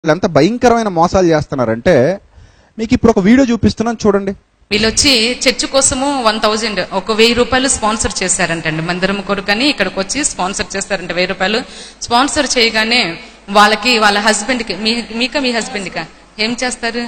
వీళ్ళు ఎంత భయంకరమైన మోసాలు చేస్తున్నారంటే మీకు ఇప్పుడు ఒక వీడియో చూపిస్తున్నాను చూడండి వీళ్ళు వచ్చి చర్చ్ కోసము వన్ థౌజండ్ ఒక వెయ్యి రూపాయలు స్పాన్సర్ చేశారంటండి మందిరం కొడుకని ఇక్కడికి వచ్చి స్పాన్సర్ చేస్తారంట వెయ్యి రూపాయలు స్పాన్సర్ చేయగానే వాళ్ళకి వాళ్ళ హస్బెండ్ కి మీ మీక మీ హస్బెండ్ కా ఏం చేస్తారు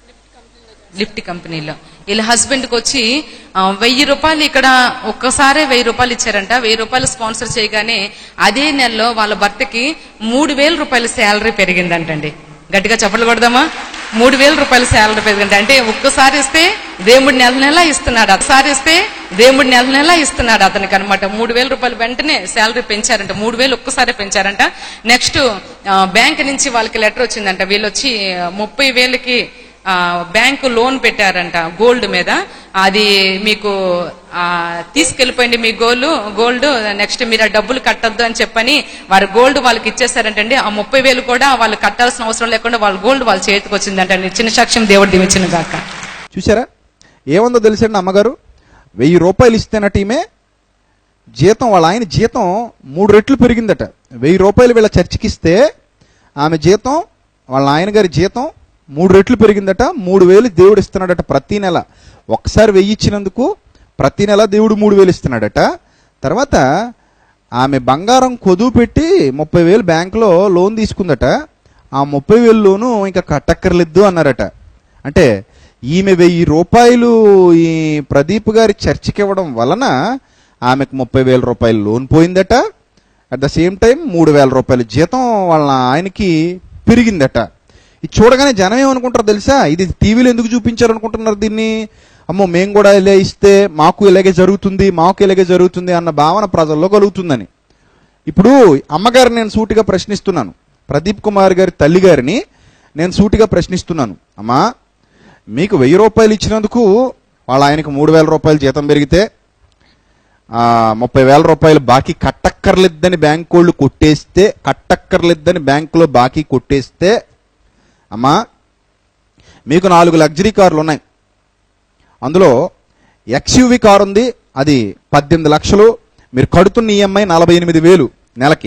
లిఫ్ట్ కంపెనీలో వీళ్ళ హస్బెండ్ కి వచ్చి ఆ, వెయ్యి రూపాయలు ఇక్కడ ఒక్కసారే వెయ్యి రూపాయలు ఇచ్చారంట వెయ్యి రూపాయలు స్పాన్సర్ చేయగానే అదే నెలలో వాళ్ళ భర్తకి మూడు వేల రూపాయల శాలరీ పెరిగిందంటండి గట్టిగా చెప్పలు కొడదామా మూడు వేల రూపాయల శాలరీ పెరిగింది అంటే ఒక్కసారి ఇస్తే దేవుడు నెల నెల ఇస్తున్నాడు ఒకసారి ఇస్తే దేవుడు నెల నెల ఇస్తున్నాడు అతనికి అనమాట మూడు వేల రూపాయలు వెంటనే శాలరీ పెంచారంట మూడు వేలు ఒక్కసారి పెంచారంట నెక్స్ట్ బ్యాంక్ నుంచి వాళ్ళకి లెటర్ వచ్చిందంట వీళ్ళు వచ్చి ఆ, ముప్పై వేలకి ఆ, బ్యాంకు లోన్ పెట్టారంట గోల్డ్ మీద అది మీకు ఆ, తీసుకెళ్లిపోయింది మీ గోల్డ్ గోల్డ్ నెక్స్ట్ మీరు ఆ డబ్బులు కట్టొద్దు అని చెప్పని వారి గోల్డ్ వాళ్ళకి ఇచ్చేసారంటండి ఆ ముప్పై వేలు కూడా వాళ్ళు కట్టాల్సిన అవసరం లేకుండా వాళ్ళ గోల్డ్ వాళ్ళ చేతికి వచ్చిందంటండి చిన్న సాక్ష్యం దేవుడు దీవించిన గాక చూసారా ఏముందో తెలుసండి అమ్మగారు వెయ్యి రూపాయలు ఇస్తేనట ఈమె జీతం వాళ్ళ ఆయన జీతం మూడు రెట్లు పెరిగిందట వెయ్యి రూపాయలు వీళ్ళ చర్చికి ఇస్తే ఆమె జీతం వాళ్ళ ఆయన గారి జీతం మూడు రెట్లు పెరిగిందట మూడు వేలు దేవుడు ఇస్తున్నాడట ప్రతి నెల ఒక్కసారి వెయ్యి ఇచ్చినందుకు ప్రతి నెల దేవుడు మూడు వేలు ఇస్తున్నాడట తర్వాత ఆమె బంగారం కొదువు పెట్టి ముప్పై వేలు బ్యాంకులో లోన్ తీసుకుందట ఆ ముప్పై వేలు లోను ఇంకా కట్టక్కర్లేదు అన్నారట అంటే ఈమె వెయ్యి రూపాయలు ఈ ప్రదీప్ గారి చర్చికి ఇవ్వడం వలన ఆమెకు ముప్పై వేల రూపాయలు లోన్ పోయిందట అట్ ద సేమ్ టైం మూడు వేల రూపాయలు జీతం వాళ్ళ ఆయనకి పెరిగిందట ఇది చూడగానే జనం ఏమనుకుంటారో తెలుసా ఇది టీవీలో ఎందుకు చూపించారు అనుకుంటున్నారు దీన్ని అమ్మో మేము కూడా ఇలా ఇస్తే మాకు ఇలాగే జరుగుతుంది మాకు ఇలాగే జరుగుతుంది అన్న భావన ప్రజల్లో కలుగుతుందని ఇప్పుడు అమ్మగారిని నేను సూటిగా ప్రశ్నిస్తున్నాను ప్రదీప్ కుమార్ గారి తల్లి గారిని నేను సూటిగా ప్రశ్నిస్తున్నాను అమ్మా మీకు వెయ్యి రూపాయలు ఇచ్చినందుకు వాళ్ళ ఆయనకు మూడు వేల రూపాయలు జీతం పెరిగితే ఆ, ముప్పై వేల రూపాయలు బాకీ కట్టక్కర్లేదని బ్యాంక్ వాళ్ళు కొట్టేస్తే కట్టక్కర్లేదని బ్యాంకులో బాకీ కొట్టేస్తే అమ్మా మీకు నాలుగు లగ్జరీ కార్లు ఉన్నాయి అందులో ఎక్స్యూవి కార్ ఉంది అది పద్దెనిమిది లక్షలు మీరు కడుతున్న ఈఎంఐ నలభై ఎనిమిది వేలు నెలకి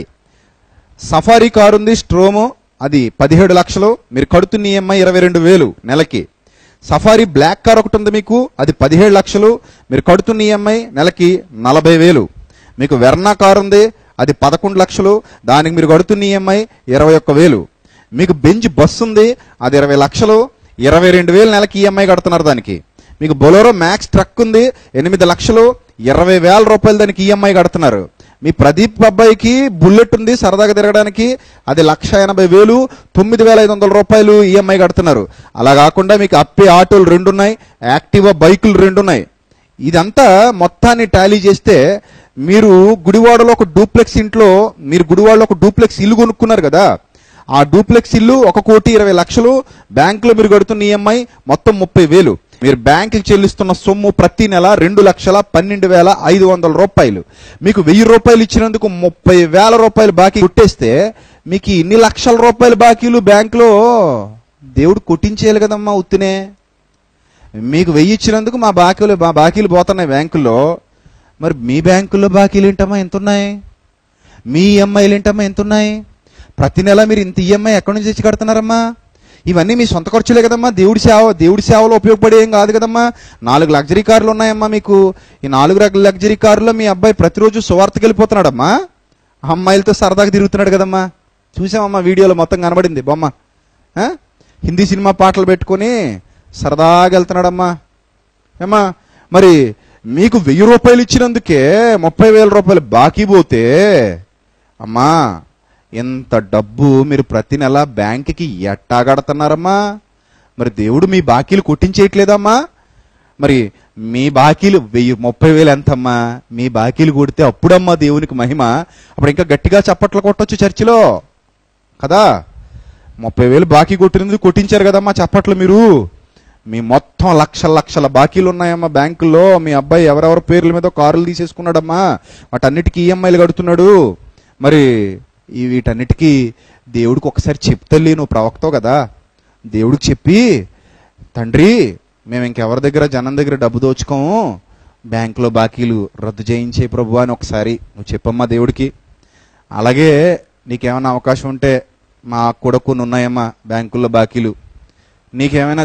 సఫారీ కార్ ఉంది స్ట్రోము అది పదిహేడు లక్షలు మీరు కడుతున్న ఈఎంఐ ఇరవై రెండు వేలు నెలకి సఫారీ బ్లాక్ కార్ ఒకటి ఉంది మీకు అది పదిహేడు లక్షలు మీరు కడుతున్న ఈఎంఐ నెలకి నలభై వేలు మీకు వెర్నా కార్ ఉంది అది పదకొండు లక్షలు దానికి మీరు కడుతున్న ఈఎంఐ ఇరవై ఒక్క వేలు మీకు బెంచ్ బస్సు ఉంది అది ఇరవై లక్షలు ఇరవై రెండు వేలు నెలకి ఈఎంఐ కడుతున్నారు దానికి మీకు బొలోరో మ్యాక్స్ ట్రక్ ఉంది ఎనిమిది లక్షలు ఇరవై వేల రూపాయలు దానికి ఈఎంఐ కడుతున్నారు మీ ప్రదీప్ అబ్బాయికి బుల్లెట్ ఉంది సరదాగా తిరగడానికి అది లక్ష ఎనభై వేలు తొమ్మిది వేల ఐదు వందల రూపాయలు ఈఎంఐ కడుతున్నారు అలా కాకుండా మీకు అప్పే ఆటోలు రెండు ఉన్నాయి యాక్టివా బైకులు రెండు ఉన్నాయి ఇదంతా మొత్తాన్ని టాలీ చేస్తే మీరు గుడివాడలో ఒక డూప్లెక్స్ ఇంట్లో మీరు గుడివాడలో ఒక డూప్లెక్స్ ఇల్లు కొనుక్కున్నారు కదా ఆ డూప్లెక్స్ ఇల్లు ఒక కోటి ఇరవై లక్షలు బ్యాంకులో మీరు కడుతున్న ఈఎంఐ మొత్తం ముప్పై వేలు మీరు బ్యాంకుకి చెల్లిస్తున్న సొమ్ము ప్రతి నెల రెండు లక్షల పన్నెండు వేల ఐదు వందల రూపాయలు మీకు వెయ్యి రూపాయలు ఇచ్చినందుకు ముప్పై వేల రూపాయలు బాకీ కొట్టేస్తే మీకు ఇన్ని లక్షల రూపాయల బాకీలు బ్యాంకులో దేవుడు కొట్టించేయాలి కదమ్మా ఉత్తినే మీకు వెయ్యి ఇచ్చినందుకు మా బాకీలు మా బాకీలు పోతున్నాయి బ్యాంకుల్లో మరి మీ బ్యాంకుల్లో బాకీలు ఏంటమ్మా ఎంత ఉన్నాయి మీ ఈఎంఐలు ఏంటమ్మా ఎంత ఉన్నాయి ప్రతి నెల మీరు ఇంత ఈఎంఐ ఎక్కడి నుంచి తెచ్చి కడుతున్నారమ్మా ఇవన్నీ మీ సొంత ఖర్చులే కదమ్మా దేవుడి సేవ దేవుడి సేవలో ఉపయోగపడే ఏం కాదు కదమ్మా నాలుగు లగ్జరీ కార్లు ఉన్నాయమ్మా మీకు ఈ నాలుగు రకాల లగ్జరీ కారులో మీ అబ్బాయి ప్రతిరోజు సువార్తకి వెళ్ళిపోతున్నాడమ్మా అమ్మాయిలతో సరదాగా తిరుగుతున్నాడు కదమ్మా చూసామమ్మా వీడియోలో మొత్తం కనబడింది బొమ్మ ఆ? హిందీ సినిమా పాటలు పెట్టుకొని సరదాగా వెళ్తున్నాడమ్మా ఏమ్మా మరి మీకు వెయ్యి రూపాయలు ఇచ్చినందుకే ముప్పై వేల రూపాయలు బాకీ పోతే అమ్మా ఇంత డబ్బు మీరు ప్రతి నెల బ్యాంకుకి ఎట్టా కడుతున్నారమ్మా మరి దేవుడు మీ బాకీలు కొట్టించేయట్లేదమ్మా మరి మీ బాకీలు వెయ్యి ముప్పై వేలు ఎంతమ్మా మీ బాకీలు కొడితే అప్పుడమ్మా దేవునికి మహిమ అప్పుడు ఇంకా గట్టిగా చప్పట్లు కొట్టొచ్చు చర్చిలో కదా ముప్పై వేలు బాకీ కొట్టినందుకు కొట్టించారు కదమ్మా చప్పట్లు మీరు మీ మొత్తం లక్షల లక్షల బాకీలు ఉన్నాయమ్మా బ్యాంకుల్లో మీ అబ్బాయి ఎవరెవరి పేర్ల మీద కారులు తీసేసుకున్నాడమ్మా వాటన్నిటికీ ఈఎంఐలు కడుతున్నాడు మరి ఈ వీటన్నిటికీ దేవుడికి ఒకసారి చెప్తలే నువ్వు ప్రవక్తావు కదా దేవుడికి చెప్పి తండ్రి మేము ఇంకెవరి దగ్గర జనం దగ్గర డబ్బు దోచుకోము బ్యాంకులో బాకీలు రద్దు చేయించే ప్రభు అని ఒకసారి నువ్వు చెప్పమ్మా దేవుడికి అలాగే నీకేమన్నా అవకాశం ఉంటే మా కూడా కొన్ని ఉన్నాయమ్మా బ్యాంకుల్లో బాకీలు నీకేమైనా